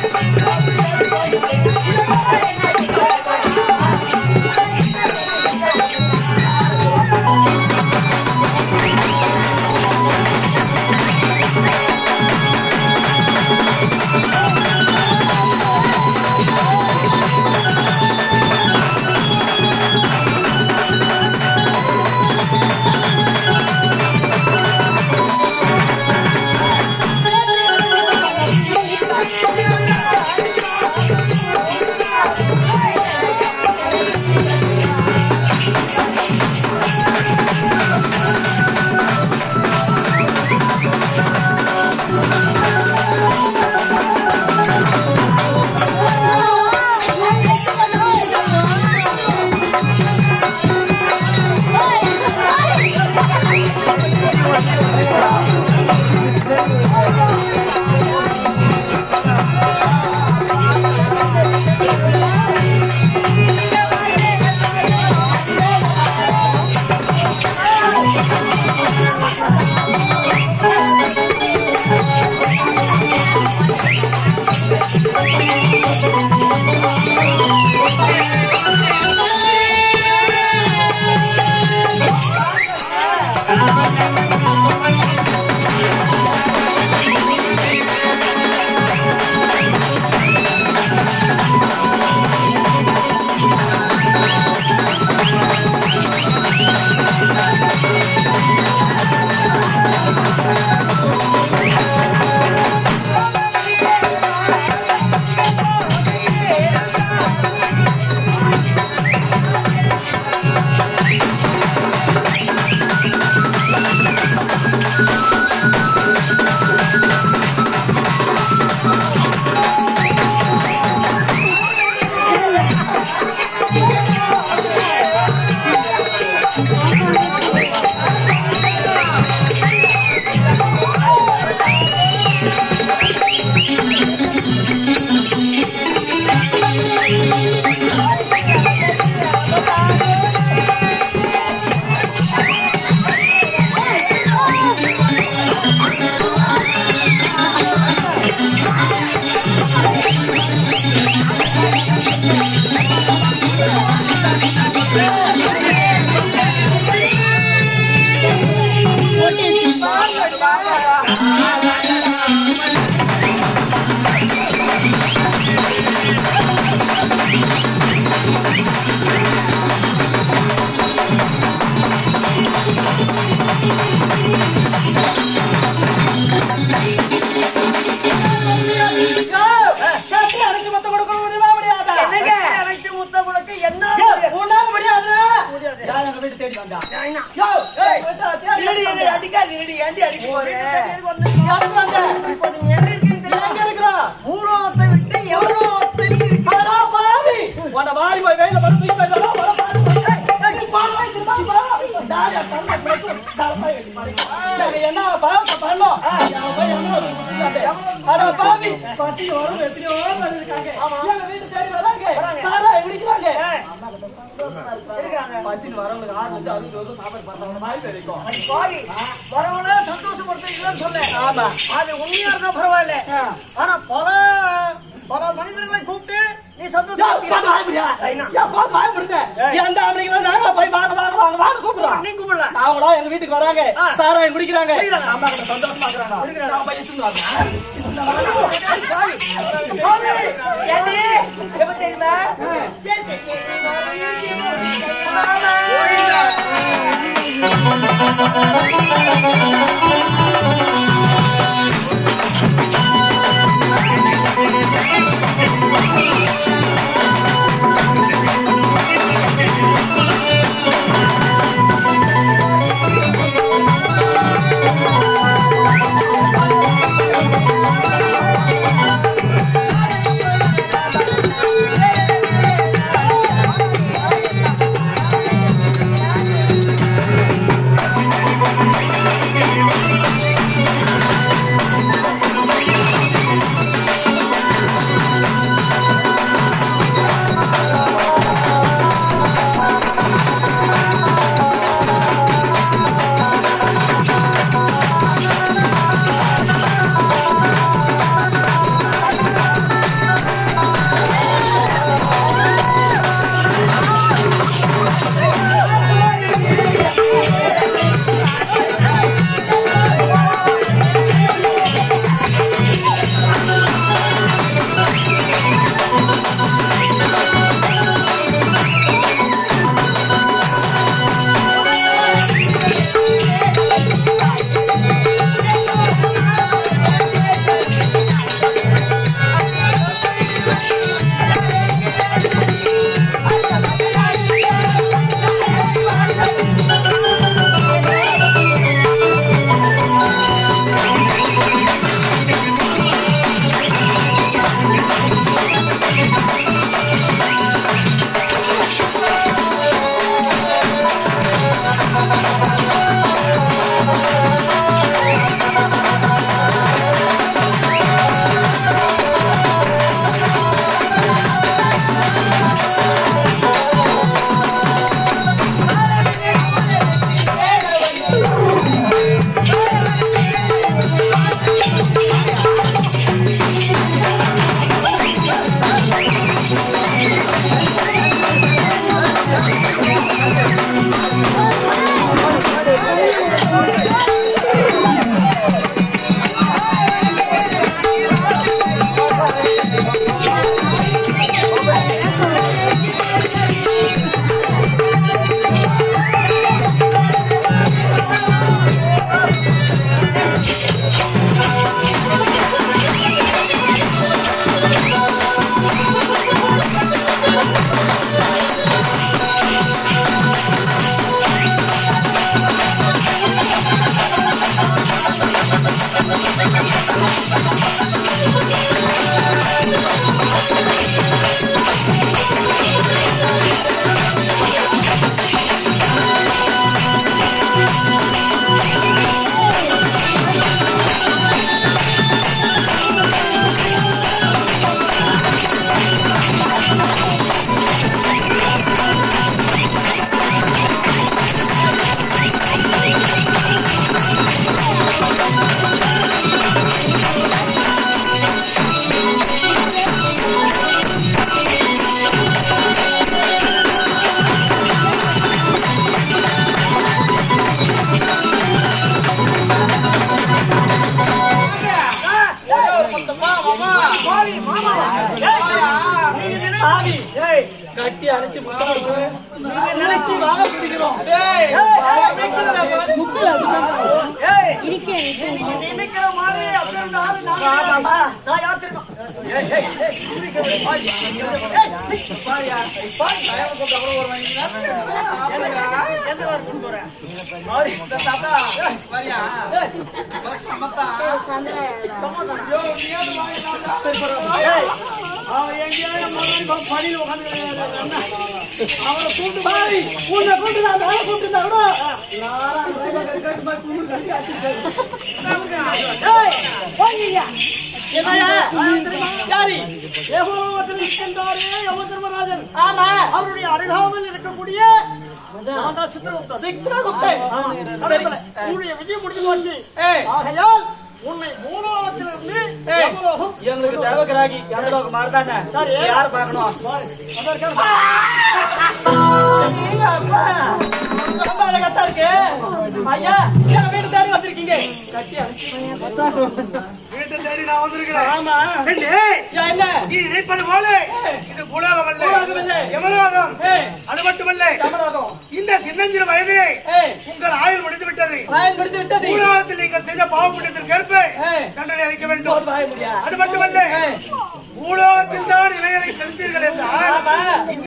கட்டி அணைச்சு முத்தம் கொடுக்க முடியுமா முடியாதா? என்னங்க? அணைச்சு முத்தம் கொடுக்க என்ன ஏய், முடியாது? உன்னால முடியாது முடியாது. யார் எங்க வீட்டு தேடி வந்தா ஐயா. யோ, ஏய், ஏய், விட்டா, தேடி இருடி, இருடி, வந்தா. அடிக்காத, இருடி, ஏன்டி அடிக்க போற? தேடி வந்து யாருக்கு வந்த? இப்போ நீங்க எங்க இருக்கீங்க தெரியுமா? எங்க இருக்கிறா? பூலோகத்தை விட்டு எவ்வளோகத்தில் இருக்கீங்க? அடா பாவி! உன்னை வாரி போய் வெயில்ல படுத்து தூக்கி போய் வரலாம், வர பாரு. ஏய், நீ பாரு, போய் திரும்ப வா. தாயா, தந்தை, பிள்ளைக்கு, தார போய் வெட்டி பாரு. நாங்க என்ன பாவத்தை பண்ணோம்? அவன் போய் என்ன ஒரு குடிக்காதே. அடா பாவி! பசி வரும், எத்தனையோ பேர் இருக்காங்க. எங்க வீட்டு தேடி வராங்க. சாராயம் குடிக்கிறாங்க. இருக்கிறாங்க. பசின்னு வரவங்களுக்கு ஆறு வந்து அறுபது வருஷம் சாப்பாடு பண்றவங்க மாதிரி தெரியும் அது பாவி. வரவனை சந்தோஷப்படுத்துறீங்களான்னு சொன்னேன். ஆமா அது உண்மையா இருந்தா பரவாயில்ல ஆ. ஆனா பல பல மனிதர்களை கூப்பிட்டு நீ யா, சந்தோஷம் பாத்து வாய்ப்பிடியா? யா, பாத்து வாய்ப்பிடுங்க. எந்த ஆம்பளைங்களும் நாங்க போய் வாங்க, வாங்க, வாங்க, வாங்க கூப்பிடுறோம். நீ கூப்பிடல அவங்களா எங்க வீட்டுக்கு வராங்க ஆ. சாராயம் குடிக்கிறாங்க குடிக்கிறாங்க. அம்மா கிட்ட சந்தோஷமா இருக்கிறாங்க நான் போய் இசுன்னு வரேன். இசுன்னு வரேன். ஏண்டி? எப்ப தெரியுமா? Thank சாமி கட்டி அணைச்சு முத்தம் நீங்க நினைச்சு வாங்க பிடிக்கிறோம் இருக்கேன் நினைக்கிற மாதிரி அப்படியே ஒரு ஆளு நான் ஆமாமா நான் யார் தெரியுமா? ஏய், ஏய், ஏய், இருக்கிற மாதிரி. பாரு. ஏய், ஏய், பாருயா. பாரு. எந்த வாரம் கொண்டு போற? பாரு, இந்த தாத்தா. ஏய், பாருயா. ஏய், ஏய், அவன் எங்கேயாவது நம்ம முன்னாடி பணியில் உட்கார்ந்து அவனை கூப்பிட்டு பாரு. உன்னை கூப்பிட்டு நான் வேலை கூப்பிட்டு இருந்தா கூட நானா கட்டி கட்டி போய் கும்பிடு கட்டி அடிச்சிட்டு ஏய், போங்கய்யா. என்னையா யாரி யெகோவாவில் இருக்கின்றாரே யமதர்மராஜன். ஆமா அவருடைய அருகாமல் இருக்கக்கூடிய நான் தான் சித்திரகுப்தன். சித்திரகுப்தன் சரி. உன்னுடைய விஜயம் முடிஞ்சு போச்சு ஏய் ஆகையால் உன்னை பூலோகத்திலிருந்து ஏய். யமலோகம் எங்களுக்கு தேவகிராகி எந்தளவுக்கு மாறுதானே சரி. யார் பார்க்கணும் பாரு. அதற்காக ஏங்க அப்பா, ரொம்ப அழகாத்தான் இருக்கு ஐயா என் வீடு தேடி வந்திருக்கீங்க கட்டி அணைச்சு வீட்டை தேடி நான் வந்திருக்கிறேன் ஆமா பெண்ணே, ஐயா, என்ன நீ நினைப்பது போல இது பூலோகம் அல்ல பூலோகம் இல்லை. யமலோகம் ஏய் அது மட்டுமல்ல கமலாகம் இந்த சின்னஞ்சிறு வயதிலே ஏய் உங்கள் ஆயுள் முடிந்து விட்டது வாயில் முடித்து விட்டது பூலோகத்தில் நீங்கள் செய்த பாவ புண்ணியத்திற்கேற்ப ஏய். தண்டனை அளிக்க போது வேண்டும் வாய முடியா அது மட்டுமல்ல ஏய் பூலோகத்தில் தான் இளைஞரை செலுத்தீர்கள் என்றால் ஆமா